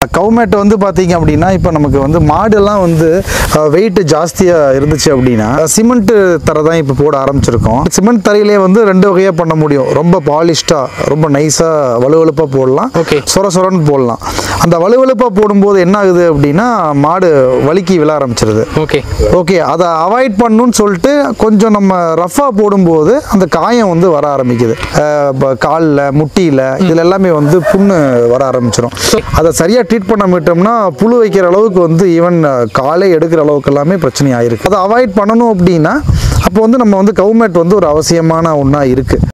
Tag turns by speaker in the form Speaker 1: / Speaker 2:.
Speaker 1: கவுமேட் வந்து பார்த்தீங்க அப்படின்னா இப்போ நமக்கு வந்து மாடெல்லாம் வந்து வெயிட் ஜாஸ்தியாக இருந்துச்சு அப்படின்னா சிமெண்ட் தரை தான் இப்போ போட ஆரம்பிச்சிருக்கோம் சிமெண்ட் தரையிலே வந்து ரெண்டு வகையாக பண்ண முடியும் ரொம்ப பாலிஷ்டாக ரொம்ப நைஸாக வலுவலுப்பாக போடலாம்
Speaker 2: Okay.
Speaker 1: சொர சொரன்னு போடலாம் அந்த வலுவலுப்பாக போடும்போது என்ன ஆகுது அப்படின்னா மாடு வலிக்கி விழ ஆரம்பிச்சிருது
Speaker 2: ஓகே
Speaker 1: ஓகே அதை அவாய்ட் பண்ணணும்னு சொல்லிட்டு கொஞ்சம் நம்ம ரஃபாக போடும்போது அந்த காயம் வந்து வர ஆரம்பிக்குது காலில் முட்டியில் இதில் எல்லாமே வந்து புண்ணு வர ஆரம்பிச்சிடும் அதை சரியாக ட்ரீட் பண்ண விட்டோம்னா புழு வைக்கிற அளவுக்கு வந்து ஈவன் காலே எடுக்கிற அளவுக்கு எல்லாமே பிரச்சனை ஆயிருக்கு அதை அவாய்ட் பண்ணணும் அப்படின்னா அப்போ வந்து நம்ம வந்து கவுமேட் வந்து ஒரு அவசியமான ஒன்றா இருக்குது